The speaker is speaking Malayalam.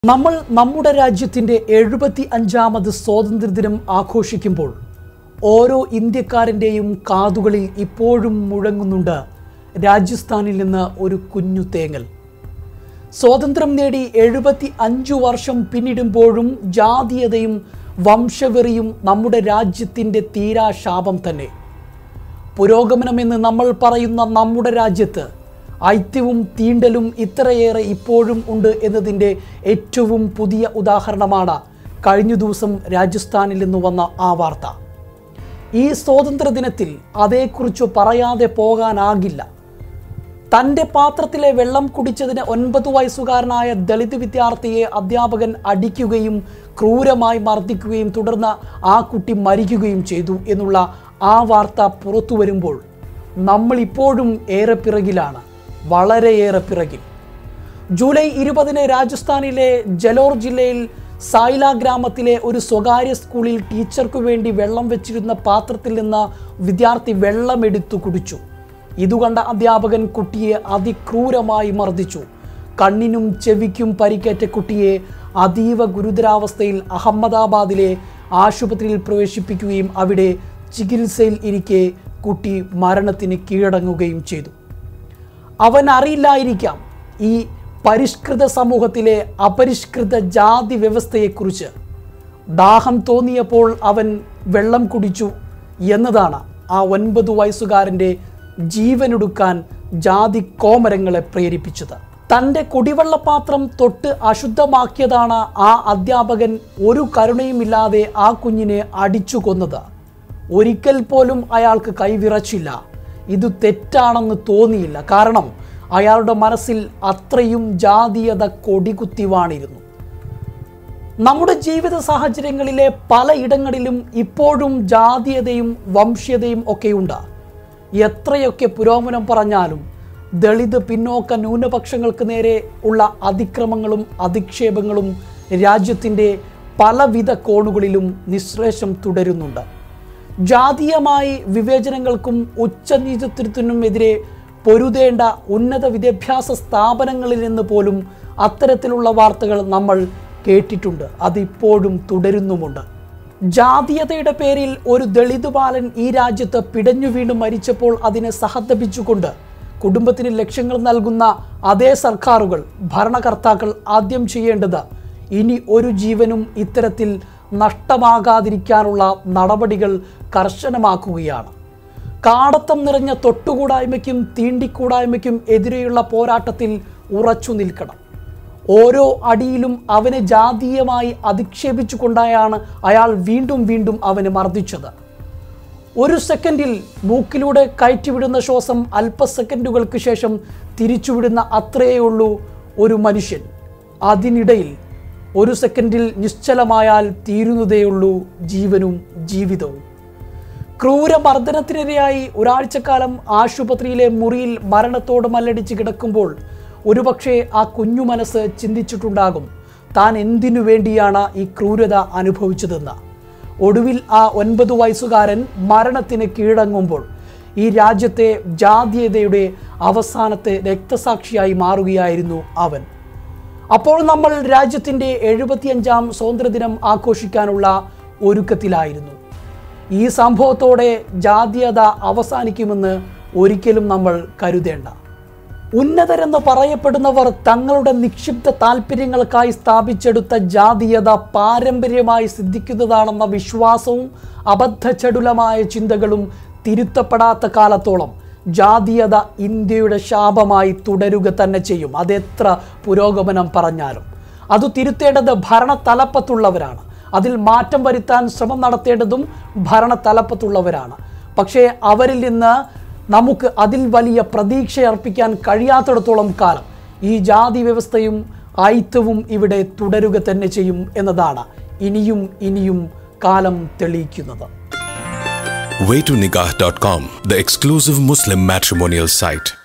നമ്മൾ നമ്മുടെ രാജ്യത്തിൻ്റെ എഴുപത്തി അഞ്ചാമത് സ്വാതന്ത്ര്യദിനം ആഘോഷിക്കുമ്പോൾ ഓരോ ഇന്ത്യക്കാരൻ്റെയും കാതുകളിൽ ഇപ്പോഴും മുഴങ്ങുന്നുണ്ട് രാജസ്ഥാനിൽ നിന്ന് ഒരു കുഞ്ഞു തേങ്ങൽ സ്വാതന്ത്ര്യം നേടി എഴുപത്തി അഞ്ചു വർഷം പിന്നിടുമ്പോഴും ജാതീയതയും വംശവെറിയും നമ്മുടെ രാജ്യത്തിൻ്റെ തീരാശാപം തന്നെ പുരോഗമനമെന്ന് നമ്മൾ പറയുന്ന നമ്മുടെ രാജ്യത്ത് ഐത്യവും തീണ്ടലും ഇത്രയേറെ ഇപ്പോഴും ഉണ്ട് എന്നതിൻ്റെ ഏറ്റവും പുതിയ ഉദാഹരണമാണ് കഴിഞ്ഞ ദിവസം രാജസ്ഥാനിൽ നിന്ന് വന്ന ആ വാർത്ത ഈ സ്വാതന്ത്ര്യ ദിനത്തിൽ അതേക്കുറിച്ച് പറയാതെ പോകാനാകില്ല തൻ്റെ പാത്രത്തിലെ വെള്ളം കുടിച്ചതിന് ഒൻപത് വയസ്സുകാരനായ ദളിത് വിദ്യാർത്ഥിയെ അധ്യാപകൻ അടിക്കുകയും ക്രൂരമായി മർദ്ദിക്കുകയും തുടർന്ന് ആ കുട്ടി മരിക്കുകയും ചെയ്തു എന്നുള്ള ആ വാർത്ത പുറത്തു വരുമ്പോൾ നമ്മൾ ഇപ്പോഴും ഏറെ പിറകിലാണ് വളരെയേറെ പിറകിൽ ജൂലൈ ഇരുപതിന് രാജസ്ഥാനിലെ ജലോർ ജില്ലയിൽ സായില ഗ്രാമത്തിലെ ഒരു സ്വകാര്യ സ്കൂളിൽ ടീച്ചർക്കു വേണ്ടി വെള്ളം വെച്ചിരുന്ന പാത്രത്തിൽ നിന്ന് വിദ്യാർത്ഥി വെള്ളമെടുത്തു കുടിച്ചു ഇതുകണ്ട അധ്യാപകൻ കുട്ടിയെ അതിക്രൂരമായി മർദ്ദിച്ചു കണ്ണിനും ചെവിക്കും പരിക്കേറ്റ കുട്ടിയെ അതീവ ഗുരുതരാവസ്ഥയിൽ അഹമ്മദാബാദിലെ ആശുപത്രിയിൽ പ്രവേശിപ്പിക്കുകയും അവിടെ ചികിത്സയിൽ ഇരിക്കെ കുട്ടി മരണത്തിന് കീഴടങ്ങുകയും ചെയ്തു അവൻ അറിയില്ലായിരിക്കാം ഈ പരിഷ്കൃത സമൂഹത്തിലെ അപരിഷ്കൃത ജാതി വ്യവസ്ഥയെക്കുറിച്ച് ദാഹം തോന്നിയപ്പോൾ അവൻ വെള്ളം കുടിച്ചു എന്നതാണ് ആ ഒൻപത് വയസ്സുകാരൻ്റെ ജീവനൊടുക്കാൻ ജാതി കോമരങ്ങളെ പ്രേരിപ്പിച്ചത് തൻ്റെ കുടിവെള്ളപാത്രം തൊട്ട് അശുദ്ധമാക്കിയതാണ് ആ അധ്യാപകൻ ഒരു കരുണയുമില്ലാതെ ആ കുഞ്ഞിനെ അടിച്ചു കൊന്നത് ഒരിക്കൽ പോലും അയാൾക്ക് കൈവിറച്ചില്ല ഇത് തെറ്റാണെന്ന് തോന്നിയില്ല കാരണം അയാളുടെ മനസ്സിൽ അത്രയും ജാതീയത കൊടികുത്തിവാണിരുന്നു നമ്മുടെ ജീവിത സാഹചര്യങ്ങളിലെ പലയിടങ്ങളിലും ഇപ്പോഴും ജാതീയതയും വംശീയതയും ഒക്കെയുണ്ട് എത്രയൊക്കെ പുരോഗമനം പറഞ്ഞാലും ദളിത് പിന്നോക്ക ന്യൂനപക്ഷങ്ങൾക്ക് നേരെ ഉള്ള അതിക്രമങ്ങളും അധിക്ഷേപങ്ങളും രാജ്യത്തിൻ്റെ പലവിധ കോണുകളിലും നിശ്രേഷം തുടരുന്നുണ്ട് ജാതീയമായി വിവേചനങ്ങൾക്കും ഉച്ചനീചത്വത്തിനും എതിരെ പൊരുതേണ്ട ഉന്നത വിദ്യാഭ്യാസ സ്ഥാപനങ്ങളിൽ നിന്ന് പോലും അത്തരത്തിലുള്ള വാർത്തകൾ നമ്മൾ കേട്ടിട്ടുണ്ട് അതിപ്പോഴും തുടരുന്നുമുണ്ട് ജാതീയതയുടെ പേരിൽ ഒരു ദളിത് ബാലൻ ഈ രാജ്യത്ത് പിടഞ്ഞു വീണ് മരിച്ചപ്പോൾ അതിനെ സഹതപിച്ചുകൊണ്ട് കുടുംബത്തിന് ലക്ഷ്യങ്ങൾ നൽകുന്ന അതേ സർക്കാരുകൾ ഭരണകർത്താക്കൾ ആദ്യം ചെയ്യേണ്ടത് ഇനി ഒരു ജീവനും ഇത്തരത്തിൽ നഷ്ടമാകാതിരിക്കാനുള്ള നടപടികൾ കർശനമാക്കുകയാണ് കാടത്തം നിറഞ്ഞ തൊട്ടുകൂടായ്മയ്ക്കും തീണ്ടിക്കൂടായ്മയ്ക്കും എതിരെയുള്ള പോരാട്ടത്തിൽ ഉറച്ചു നിൽക്കണം ഓരോ അടിയിലും അവനെ ജാതീയമായി അധിക്ഷേപിച്ചുകൊണ്ടായാണ് അയാൾ വീണ്ടും വീണ്ടും അവനെ മർദ്ദിച്ചത് ഒരു സെക്കൻഡിൽ മൂക്കിലൂടെ കയറ്റിവിടുന്ന ശ്വാസം അല്പ സെക്കൻഡുകൾക്ക് ശേഷം തിരിച്ചുവിടുന്ന അത്രയേ ഉള്ളൂ ഒരു മനുഷ്യൻ അതിനിടയിൽ ഒരു സെക്കൻഡിൽ നിശ്ചലമായാൽ തീരുന്നതേയുള്ളൂ ജീവനും ജീവിതവും ക്രൂരമർദ്ദനത്തിനിരയായി ഒരാഴ്ചക്കാലം ആശുപത്രിയിലെ മുറിയിൽ മരണത്തോട് മല്ലടിച്ച് കിടക്കുമ്പോൾ ഒരുപക്ഷെ ആ കുഞ്ഞു മനസ്സ് ചിന്തിച്ചിട്ടുണ്ടാകും താൻ എന്തിനു വേണ്ടിയാണ് ഈ ക്രൂരത അനുഭവിച്ചതെന്ന് ഒടുവിൽ ആ ഒൻപത് വയസ്സുകാരൻ മരണത്തിന് കീഴടങ്ങുമ്പോൾ ഈ രാജ്യത്തെ ജാതീയതയുടെ അവസാനത്തെ രക്തസാക്ഷിയായി മാറുകയായിരുന്നു അവൻ അപ്പോൾ നമ്മൾ രാജ്യത്തിൻ്റെ എഴുപത്തിയഞ്ചാം സ്വാതന്ത്ര്യദിനം ആഘോഷിക്കാനുള്ള ഒരുക്കത്തിലായിരുന്നു ഈ സംഭവത്തോടെ ജാതീയത അവസാനിക്കുമെന്ന് ഒരിക്കലും നമ്മൾ കരുതേണ്ട ഉന്നതരെന്ന് പറയപ്പെടുന്നവർ തങ്ങളുടെ നിക്ഷിപ്ത താല്പര്യങ്ങൾക്കായി സ്ഥാപിച്ചെടുത്ത ജാതീയത പാരമ്പര്യമായി സിദ്ധിക്കുന്നതാണെന്ന വിശ്വാസവും അബദ്ധചടുലമായ ചിന്തകളും തിരുത്തപ്പെടാത്ത കാലത്തോളം ജാതീയത ഇന്ത്യയുടെ ശാപമായി തുടരുക തന്നെ ചെയ്യും അതെത്ര പുരോഗമനം പറഞ്ഞാലും അത് തിരുത്തേണ്ടത് ഭരണതലപ്പത്തുള്ളവരാണ് അതിൽ മാറ്റം വരുത്താൻ ശ്രമം നടത്തേണ്ടതും ഭരണതലപ്പത്തുള്ളവരാണ് പക്ഷേ അവരിൽ നിന്ന് നമുക്ക് അതിൽ വലിയ പ്രതീക്ഷ അർപ്പിക്കാൻ കഴിയാത്തിടത്തോളം കാലം ഈ ജാതി വ്യവസ്ഥയും ആയിത്തവും ഇവിടെ തുടരുക തന്നെ ചെയ്യും എന്നതാണ് ഇനിയും ഇനിയും കാലം തെളിയിക്കുന്നത് waytonikah.com, the exclusive Muslim matrimonial site.